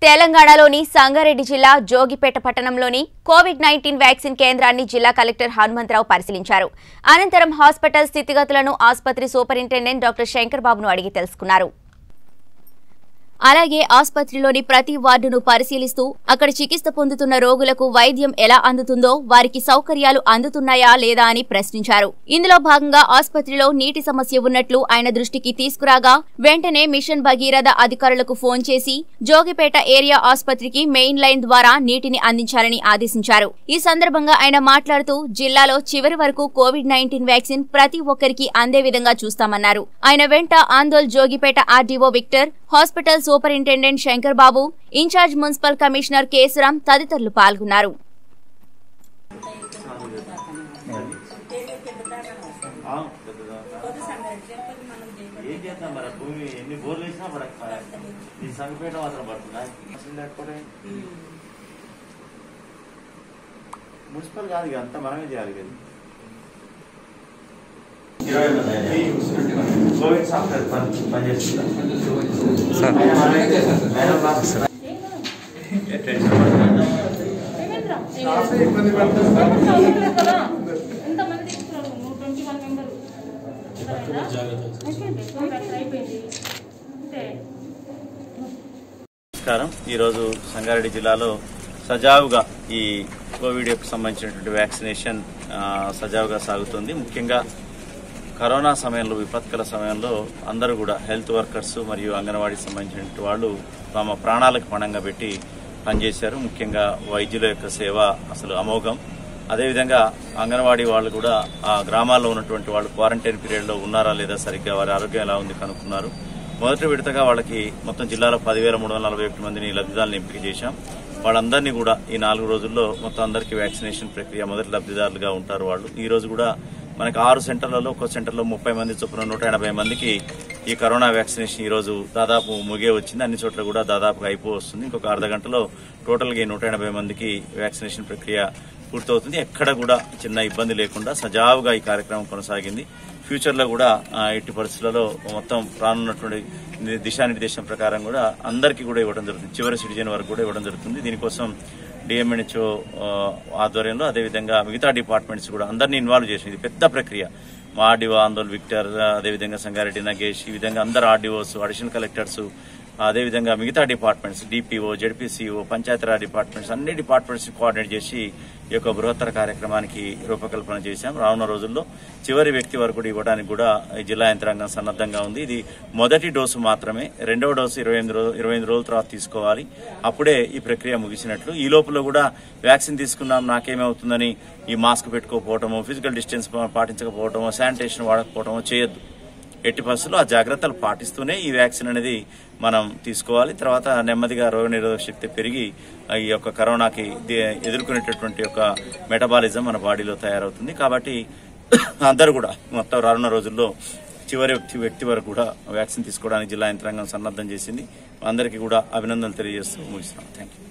తెలంగాణలోని సంగారెడ్డి జిల్లా జోగిపేట పట్టణంలోని కోవిడ్ నైన్టీన్ వ్యాక్సిన్ కేంద్రాన్ని జిల్లా కలెక్టర్ హనుమంతరావు పరిశీలించారు అనంతరం హాస్పిటల్ స్థితిగతులను ఆసుపత్రి సూపరింటెండెంట్ డాక్టర్ శంకర్ బాబును అడిగి తెలుసుకున్నారు అలాగే ఆసుపత్రిలోని ప్రతి వార్డును పరిశీలిస్తూ అక్కడ చికిత్స పొందుతున్న రోగులకు వైద్యం ఎలా అందుతుందో వారికి సౌకర్యాలు అందుతున్నాయా లేదా అని ప్రశ్నించారు ఇందులో భాగంగా ఆసుపత్రిలో నీటి సమస్య ఉన్నట్లు ఆయన దృష్టికి తీసుకురాగా వెంటనే మిషన్ భగీరథ అధికారులకు ఫోన్ చేసి జోగిపేట ఏరియా ఆసుపత్రికి మెయిన్ లైన్ ద్వారా నీటిని అందించాలని ఆదేశించారు ఈ సందర్భంగా ఆయన మాట్లాడుతూ జిల్లాలో చివరి వరకు కోవిడ్ నైన్టీన్ వ్యాక్సిన్ ప్రతి ఒక్కరికి అందే విధంగా చూస్తామన్నారు ఆయన వెంట Andol Jogipet RDO Victor hospital superintendent Shankar Babu incharge municipal commissioner Kesharam తదితరులు పాల్గొన్నారు ఆ, పెద్దదా? ఏం చేద్దాం మరి భూమి ఎన్ని బోర్లు వేసినా పడక ఈ సంగపేట మాత్రం పడుతుందా అసలు లేకపోతే మున్సిపల్ కాదు ఇక అంతా మనమే చేయాలి కదా ఇరవై మంది అయినా. కోవిడ్ సాఫ్ట్వేర్ పని పనిచేస్తుందా అయినా మనమే చేస్తాం. మేడం రాసి- టెన్షన్ పడకండి. ఎంతమంది తీసుకున్నారు నువ్వు ట్వంటీ వన్ మెంబర్ అయిపోయింది అంతే నమస్కారం ఈరోజు సంగారెడ్డి జిల్లాలో సజావుగా ఈ కోవిడ్కి సంబంధించినటువంటి వ్యాక్సినేషన్ ఆ, సజావుగా సాగుతుంది ముఖ్యంగా కరోనా సమయంలో విపత్కర సమయంలో అందరూ కూడా హెల్త్ వర్కర్స్ మరియు అంగన్వాడీకి సంబంధించినటువంటి వాళ్ళు తమ ప్రాణాలకు పణంగా పెట్టి పనిచేశారు ముఖ్యంగా వైద్యుల యొక్క సేవ అసలు అమోఘం అదేవిధంగా అంగన్వాడీ వాళ్ళు కూడా ఆ గ్రామాల్లో ఉన్నటువంటి వాళ్ళు క్వారంటైన్ పీరియడ్లో ఉన్నారా లేదా సరిగ్గా వారి ఆరోగ్యం ఎలా ఉంది కనుక్కున్నారు మొదటి విడతగా వాళ్ళకి మొత్తం జిల్లాలో పదివేల మూడు వందల నలభై ఒకటి మందిని లబ్ధిదారులను ఎంపిక చేశాం వాళ్ళందరినీ కూడా ఈ నాలుగు రోజుల్లో మొత్తం అందరికీ వ్యాక్సినేషన్ ప్రక్రియ మొదటి లబ్ధిదారులుగా ఉంటారు వాళ్ళు ఈ రోజు కూడా మనకి ఆరు సెంటర్లలో ఒక్కో సెంటర్లో ముప్పై మంది చొప్పున నూట ఎనభై మందికి ఈ కరోనా వ్యాక్సినేషన్ ఈ రోజు దాదాపు ముగే వచ్చింది అన్ని చోట్ల కూడా దాదాపుగా అయిపో వస్తుంది ఇంకొక అర్ధ గంటలో టోటల్గా ఈ నూట ఎనభై మందికి వ్యాక్సినేషన్ ప్రక్రియ పూర్తవుతుంది ఎక్కడ కూడా చిన్న ఇబ్బంది లేకుండా సజావుగా ఈ కార్యక్రమం కొనసాగింది ఫ్యూచర్ లో కూడా ఆ, ఎట్టి పరిస్థితులలో మొత్తం రానున్నటువంటి ని- దిశానిర్దేశం ప్రకారం కూడా అందరికీ కూడా ఇవ్వడం జరుగుతుంది చివరి సిటిజన్ వరకు కూడా ఇవ్వడం జరుగుతుంది దీనికోసం డిఎంఎన్హెచ్ఓ ఆధ్వర్యంలో అదేవిధంగా మిగతా డిపార్ట్మెంట్స్ కూడా అందరినీ ఇన్వాల్వ్ చేసింది ఇది పెద్ద ప్రక్రియ మా ఆర్డీఓ ఆందోళన్ విక్టర్ అదేవిధంగా సంగారెడ్డి నగేష్ ఈ విధంగా అందరు ఆర్డీఓస్ అడిషనల్ కలెక్టర్స్ అదేవిధంగా మిగతా departments DPO ZPCO Panchayati Raj departments అన్ని డిపార్ట్మెంట్స్ కోఆర్డినేట్ చేసి ఈ యొక్క బృహత్తర కార్యక్రమానికి రూపకల్పన చేశాం రానున్న రోజుల్లో చివరి వ్యక్తి వరకు కూడా ఇవ్వడానికి కూడా ఈ జిల్లా యంత్రాంగం సన్నద్ధంగా ఉంది ఇది మొదటి డోసు మాత్రమే రెండవ డోసు ఇరవై ఎనిమిది రోజు ఇరవై ఎనిమిది రోజుల తర్వాత తీసుకోవాలి అప్పుడే ఈ ప్రక్రియ ముగిసినట్లు ఈ లోపల కూడా వ్యాక్సిన్ తీసుకున్నాం నాకేమవుతుందని ఈ మాస్క్ పెట్టుకోకపోవటమో ఫిజికల్ డిస్టెన్స్ పాటించకపోవటమో శానిటేషన్ వాడకపోవటమో చేయొద్దు ఎట్టి పరిస్థితుల్లో ఆ జాగ్రత్తలు పాటిస్తూనే ఈ వ్యాక్సిన్ అనేది మనం తీసుకోవాలి తర్వాత నెమ్మదిగా రోగనిరోధక శక్తి పెరిగి ఆ, ఈ యొక్క కరోనాకి ది- ఎదుర్కొనేటటువంటి యొక్క మెటబాలిజం మన బాడీలో తయారవుతుంది కాబట్టి అందరూ కూడా మొత్తం రానున్న రోజుల్లో చివరి వ్యక్తి వ్యక్తి వరకు కూడా వ్యాక్సిన్ తీసుకోవడానికి జిల్లా యంత్రాంగం సన్నద్ధం చేసింది అందరికీ కూడా అభినందనలు తెలియజేస్తూ ముగిస్తున్నాం థ్యాంక్ యూ